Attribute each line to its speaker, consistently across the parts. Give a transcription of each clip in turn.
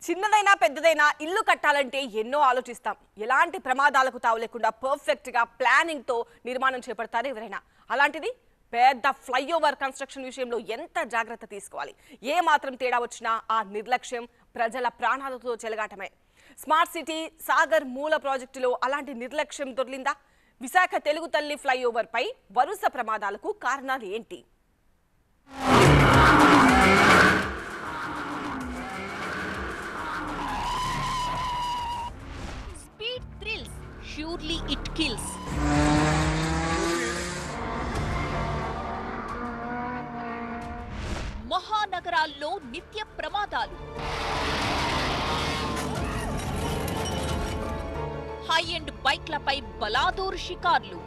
Speaker 1: చిన్నదైనా పెద్దదైనా ఇల్లు కట్టాలంటే ఎన్నో ఆలోచిస్తాం ఎలాంటి ప్రమాదాలకు తావు లేకుండా పర్ఫెక్ట్ గా ప్లానింగ్ తో నిర్మాణం చేపడతారు ఎవరైనా అలాంటిది పెద్ద ఫ్లైఓవర్ కన్స్ట్రక్షన్ విషయంలో ఎంత జాగ్రత్త తీసుకోవాలి ఏ మాత్రం తేడా వచ్చినా ఆ నిర్లక్ష్యం ప్రజల ప్రాణాలతో చెలగాటమే స్మార్ట్ సిటీ సాగర్ మూల ప్రాజెక్టులో అలాంటి నిర్లక్ష్యం దొర్లిందా విశాఖ తెలుగు తల్లి ఫ్లైఓవర్ పై వరుస ప్రమాదాలకు కారణాలు ఏంటి
Speaker 2: speed thrills surely it kills మహానగరాల్లో నిత్య ప్రమాదాలు హై ఎండ్ బైక్లపై బలాదూరు షికార్లు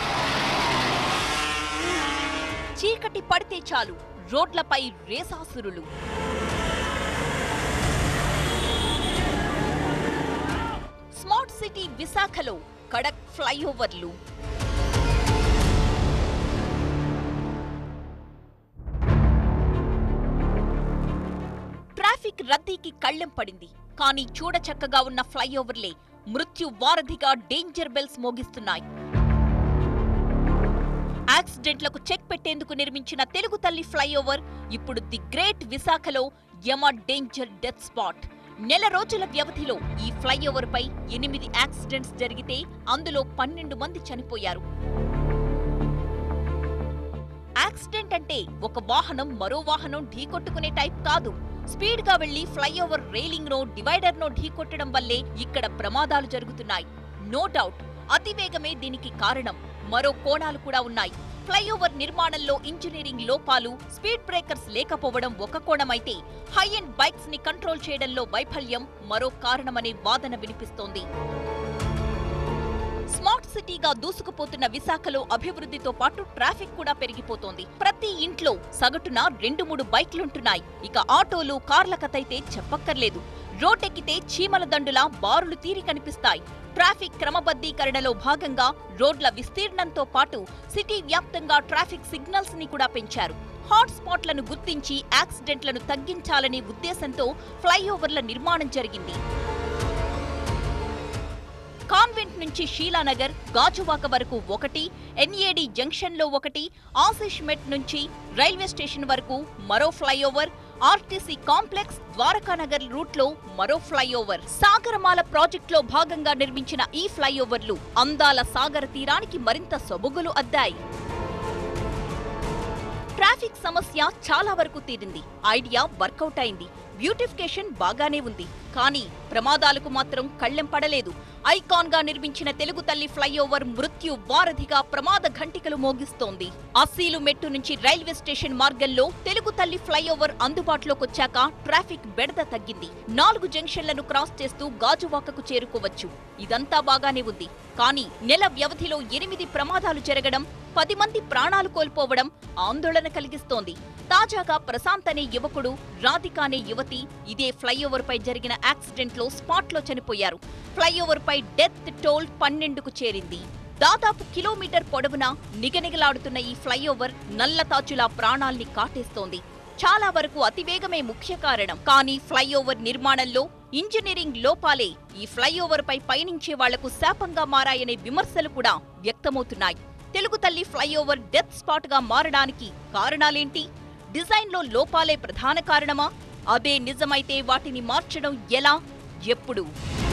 Speaker 2: చీకటి పడితే చాలు రోడ్లపై రేసాసురులు స్మార్ట్ సిటీ విశాఖలో కడక్ ఫ్లైఓవర్లు ట్రాఫిక్ రద్దీకి కళ్ళెం పడింది కానీ చూడచక్కగా ఉన్న ఫ్లైఓవర్లే మృత్యు వారధిగా డేంజర్ బెల్స్ మోగిస్తున్నాయి యాక్సిడెంట్లకు చెక్ పెట్టేందుకు నిర్మించిన తెలుగు తల్లి ఫ్లైఓవర్ ఇప్పుడు ది గ్రేట్ విశాఖలో యమ డేంజర్ డెత్ స్పాట్ నెల రోజుల వ్యవధిలో ఈ ఫ్లైఓవర్ పై ఎనిమిది యాక్సిడెంట్స్ జరిగితే అందులో పన్నెండు మంది చనిపోయారు యాక్సిడెంట్ అంటే ఒక వాహనం మరో వాహనం ఢీకొట్టుకునే టైప్ కాదు స్పీడ్ గా వెళ్లి ఫ్లైఓవర్ రైలింగ్ నో డివైడర్ నో ఢీకొట్టడం వల్లే ఇక్కడ ప్రమాదాలు జరుగుతున్నాయి నో డౌట్ అతివేగమే దీనికి కారణం మరో కోణాలు కూడా ఉన్నాయి ఫ్లైఓవర్ నిర్మాణంలో ఇంజనీరింగ్ లోపాలు స్పీడ్ బ్రేకర్స్ లేకపోవడం ఒక కోణమైతే హై ఎండ్ బైక్స్ ని కంట్రోల్ చేయడంలో వైఫల్యం మరో కారణమనే వాదన వినిపిస్తోంది స్మార్ట్ సిటీగా దూసుకుపోతున్న విశాఖలో అభివృద్ధితో పాటు ట్రాఫిక్ కూడా పెరిగిపోతోంది ప్రతి ఇంట్లో సగటున రెండు మూడు బైక్లుంటున్నాయి ఇక ఆటోలు కార్ల కథైతే చెప్పక్కర్లేదు రోడ్డెక్కితే చీమల దండులా బారులు తీరి కనిపిస్తాయి ట్రాఫిక్ క్రమబద్ధీకరణలో భాగంగా రోడ్ల విస్తీర్ణంతో పాటు సిటీ వ్యాప్తంగా ట్రాఫిక్ సిగ్నల్స్ ని కూడా పెంచారు హాట్ స్పాట్లను గుర్తించి యాక్సిడెంట్లను తగ్గించాలనే ఉద్దేశంతో ఫ్లైఓవర్ల నిర్మాణం జరిగింది కాన్వెంట్ నుంచి షీలానగర్ గాజువాక వరకు ఒకటి ఎన్ఏడి జంక్షన్ లో ఒకటి ఆశిష్ మెట్ నుంచి రైల్వే స్టేషన్ వరకు మరో flyover RTC complex Dwarakanagar route లో మరో ఫ్లైఓవర్ సాగరమాల ప్రాజెక్టులో భాగంగా నిర్మించిన ఈ ఫ్లైఓవర్లు అందాల సాగర తీరానికి మరింత సొబగులు అద్దాయి ట్రాఫిక్ సమస్య చాలా వరకు తీరింది ఐడియా వర్కౌట్ అయింది బ్యూటిఫికేషన్ బాగానే ఉంది కానీ ప్రమాదాలకు మాత్రం కళ్ళెం పడలేదు ఐకాన్ గా నిర్మించిన తెలుగు తల్లి ఫ్లైఓవర్ మృత్యు వారధిగా ప్రమాద ఘంటికలు మోగిస్తోంది అస్సీలు మెట్టు నుంచి రైల్వే స్టేషన్ మార్గంలో తెలుగు తల్లి ఫ్లైఓవర్ అందుబాటులోకొచ్చాక ట్రాఫిక్ బెడద తగ్గింది నాలుగు జంక్షన్లను క్రాస్ చేస్తూ గాజువాకకు చేరుకోవచ్చు ఇదంతా బాగానే ఉంది కానీ నెల వ్యవధిలో ఎనిమిది ప్రమాదాలు జరగడం పది మంది ప్రాణాలు కోల్పోవడం ఆందోళన కలిగిస్తోంది తాజాగా ప్రశాంత్ అనే యువకుడు రాధిక అనే యువతి ఇదే ఫ్లైఓవర్ పై జరిగిన యాక్సిడెంట్ లో స్పాట్ లో చనిపోయారు ఫ్లైఓవర్ పై డెత్ టోల్ పన్నెండుకు చేరింది దాదాపు కిలోమీటర్ పొడవునా నిగనిగలాడుతున్న ఈ ఫ్లైఓవర్ నల్లతాచులా ప్రాణాల్ని కాటేస్తోంది చాలా వరకు అతివేగమే ముఖ్య కారణం కానీ ఫ్లైఓవర్ నిర్మాణంలో ఇంజనీరింగ్ లోపాలే ఈ ఫ్లైఓవర్ పై పయనించే వాళ్లకు శాపంగా మారాయనే విమర్శలు కూడా వ్యక్తమవుతున్నాయి తెలుగు తల్లి ఫ్లైఓవర్ డెత్ స్పాట్ గా మారడానికి కారణాలేంటి డిజైన్లో లోపాలే ప్రధాన కారణమా అదే నిజమైతే వాటిని మార్చడం ఎలా ఎప్పుడు